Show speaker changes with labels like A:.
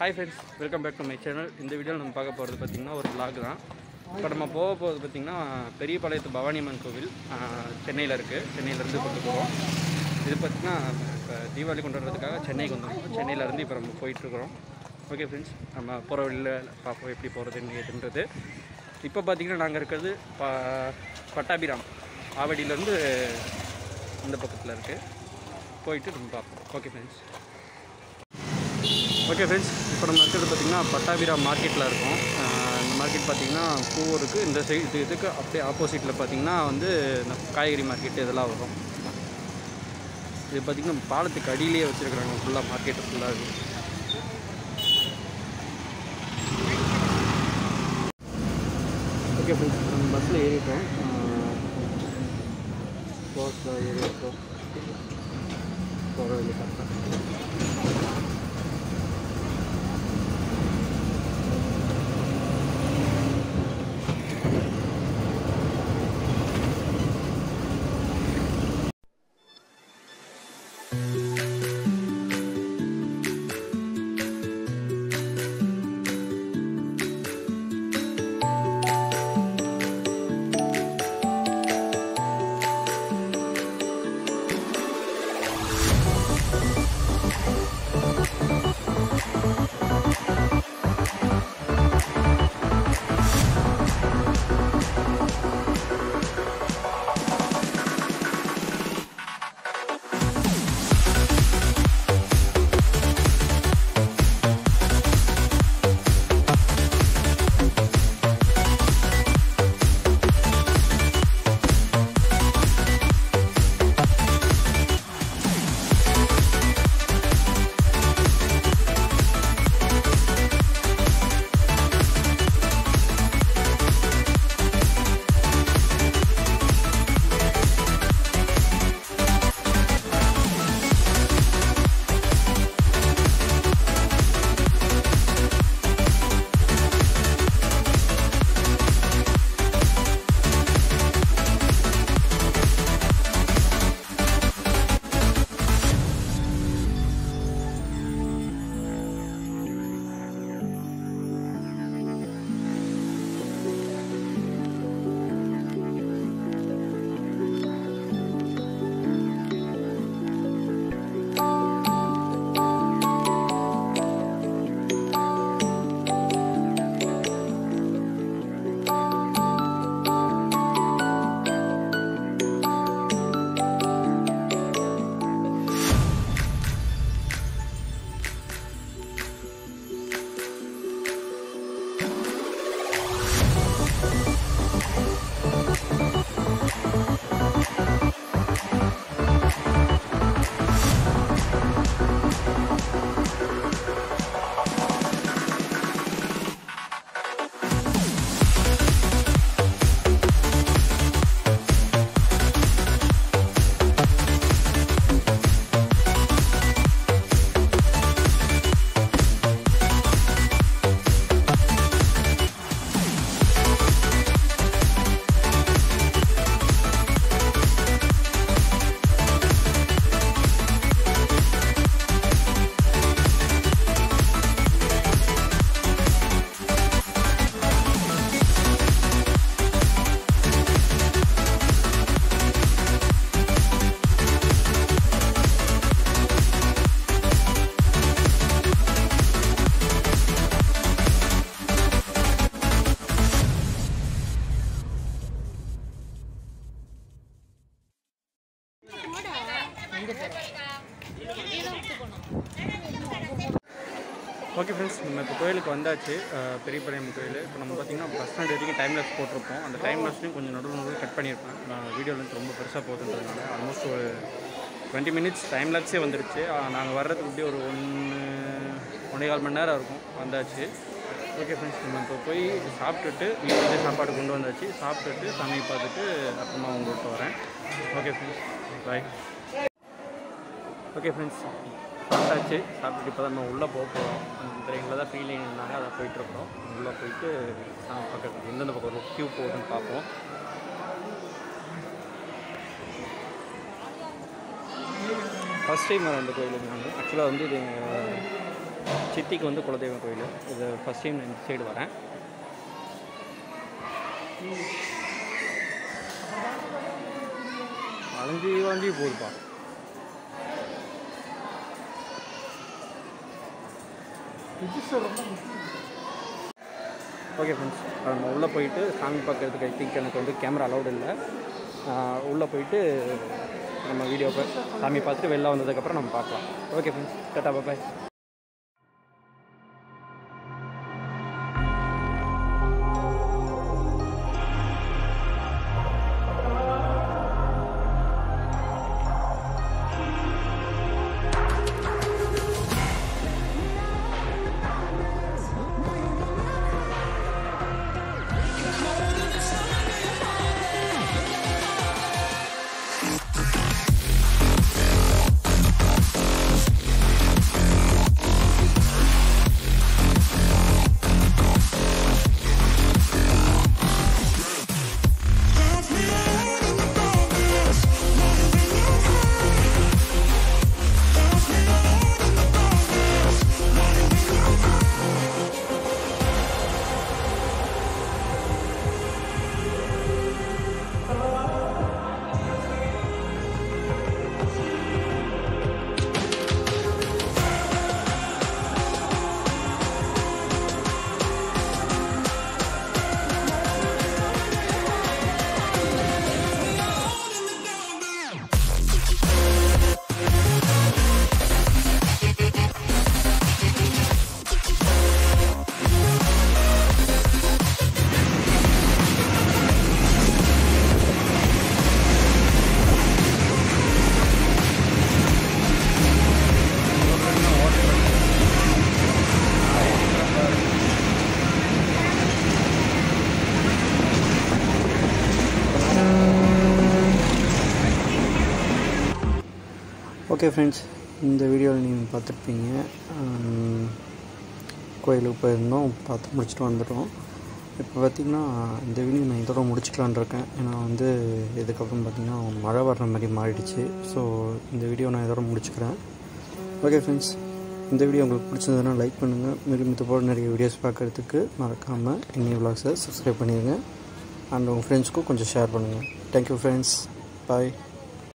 A: hi friends welcome back to my channel இந்த வீடியோவில் நம்ம பார்க்க போகிறது பார்த்திங்கன்னா ஒரு vlog தான் இப்போ நம்ம போக போகிறது பார்த்திங்கன்னா பெரியபாளையத்து பவானி அம்மன் கோவில் சென்னையில் இருக்குது சென்னையிலேருந்து கொண்டு போகிறோம் இது பார்த்திங்கன்னா இப்போ தீபாவளி கொண்டாடுறதுக்காக சென்னைக்கு வந்திருக்கோம் சென்னையிலேருந்து இப்போ நம்ம போயிட்டுருக்குறோம் ஓகே ஃப்ரெண்ட்ஸ் நம்ம போகிற வழியில் பார்ப்போம் எப்படி போகிறதுன்னு எதுன்றது இப்போ பார்த்திங்கன்னா நாங்கள் இருக்கிறது ப பட்டாபிராம் ஆவடியிலேருந்து இந்த பக்கத்தில் இருக்குது போயிட்டு நம்ம பார்ப்போம் ஓகே ஃப்ரெண்ட்ஸ் ஓகே ஃப்ரெண்ட்ஸ் இப்போ நம்ம இருக்கிறது பார்த்திங்கன்னா பட்டாபிரா மார்க்கெட்டில் இருக்கோம் ஆஹ் இந்த மார்க்கெட் பார்த்திங்கன்னா பூவும் இருக்குது இந்த சைடு இது இதுக்கு அப்படியே ஆப்போசிட்டில் பார்த்திங்கன்னா வந்து இந்த காய்கறி மார்க்கெட் இதெல்லாம் வரும் இது பார்த்திங்கன்னா பாலத்துக்கு அடியிலேயே வச்சுருக்குறாங்க ஃபுல்லாக மார்க்கெட்டு ஃபுல்லாக இருக்குது ஓகே ஃப்ரெண்ட்ஸ் நம்ம பஸ்ஸில் ஏறிட்டோம் பஸ்ஸில் ஏறிட்டோம் போகிற வழி கரெக்டாக ஓகே ஃப்ரெண்ட்ஸ் நம்ம இப்போ கோயிலுக்கு வந்தாச்சு அஹ், பெரியபாளையம் கோயில் இப்போ நம்ம பார்த்திங்கன்னா பஸ் ஸ்டாண்ட் வரைக்கும் டைம் லாஸ் போட்டிருப்போம் அந்த டைம் லாஸ்லையும் கொஞ்சம் நடுவு நடுவில் கட் பண்ணியிருப்பேன் நான் வீடியோவில் ரொம்ப பெருசாக போகுதுன்றதுனால ஆல்மோஸ்ட் ஒரு டுவெண்ட்டி மினிட்ஸ் டைம் லாக்ஸே வந்துருச்சு நாங்கள் வர்றதுக்கு இப்படி ஒரு ஒன்று ஒன்றே கால் மணி நேரம் இருக்கும் வந்தாச்சு ஓகே ஃப்ரெண்ட்ஸ் நம்ம இப்போ போய் சாப்பிட்டுட்டு வீட்டிலே சாப்பாடு கொண்டு வந்தாச்சு சாப்பிட்டுட்டு சாமி பார்த்துட்டு அப்புறமா உங்கள்கிட்ட வரேன் okay friends bye okay friends சாப்பிட்டாச்சு சாப்பிட்டுட்டு இப்போ தான் நம்ம உள்ளே போக போகிறோம் அந்த எங்களை தான் ஃபீலிங் இருந்தாங்க அதை போயிட்டுருக்கோம் உள்ளே போயிட்டு சாமி பார்க்க எந்தெந்த பக்கம் ஒரு கியூ போகுதுன்னு பார்ப்போம் ஃபஸ்ட் டைம் வர அந்த கோயிலுக்கு நான் ஆக்சுவலாக வந்து இது சித்திக்கு வந்து குலதெய்வம் கோயில் இது ஃபஸ்ட் டைம் நான் இந்த சைடு வரேன் வளைஞ்சி வளைஞ்சி போகுதுப்பா ஓகே ஃப்ரெண்ட்ஸ் நம்ம உள்ளே போயிட்டு சாமி பார்க்கறதுக்கு ஐ திங்க் எனக்கு வந்து கேமரா அலௌட் இல்லை உள்ளே போயிட்டு நம்ம வீடியோ சாமி பார்த்துட்டு வெளில வந்ததுக்கப்புறம் நம்ம பார்க்கலாம் ஓகே ஃப்ரெண்ட்ஸ் டாட்டா பாய் ஓகே ஃப்ரெண்ட்ஸ் இந்த வீடியோவில் நீங்கள் பார்த்துருப்பீங்க ஆம், கோயிலுக்கு போயிருந்தோம் பார்த்து முடிச்சுட்டு வந்துட்டோம் இப்போ பார்த்திங்கன்னா இந்த வீடியோ நான் இதோட முடிச்சுக்கலான் இருக்கேன் ஏன்னா வந்து இதுக்கப்புறம் பார்த்திங்கன்னா மழை வர்ற மாதிரி மாறிடுச்சு ஸோ இந்த வீடியோ நான் இதோட முடிச்சுக்கிறேன் ஓகே ஃப்ரெண்ட்ஸ் இந்த வீடியோ உங்களுக்கு பிடிச்சதுன்னா லைக் பண்ணுங்கள் மேலும் இது போல் நிறைய வீடியோஸ் பார்க்குறதுக்கு மறக்காமல் இன்னி விலாக்ஸை சப்ஸ்கிரைப் பண்ணிடுங்க அண்ட் உங்கள் ஃப்ரெண்ட்ஸ்க்கும் கொஞ்சம் ஷேர் பண்ணுங்கள் தேங்க்யூ ஃப்ரெண்ட்ஸ் பாய்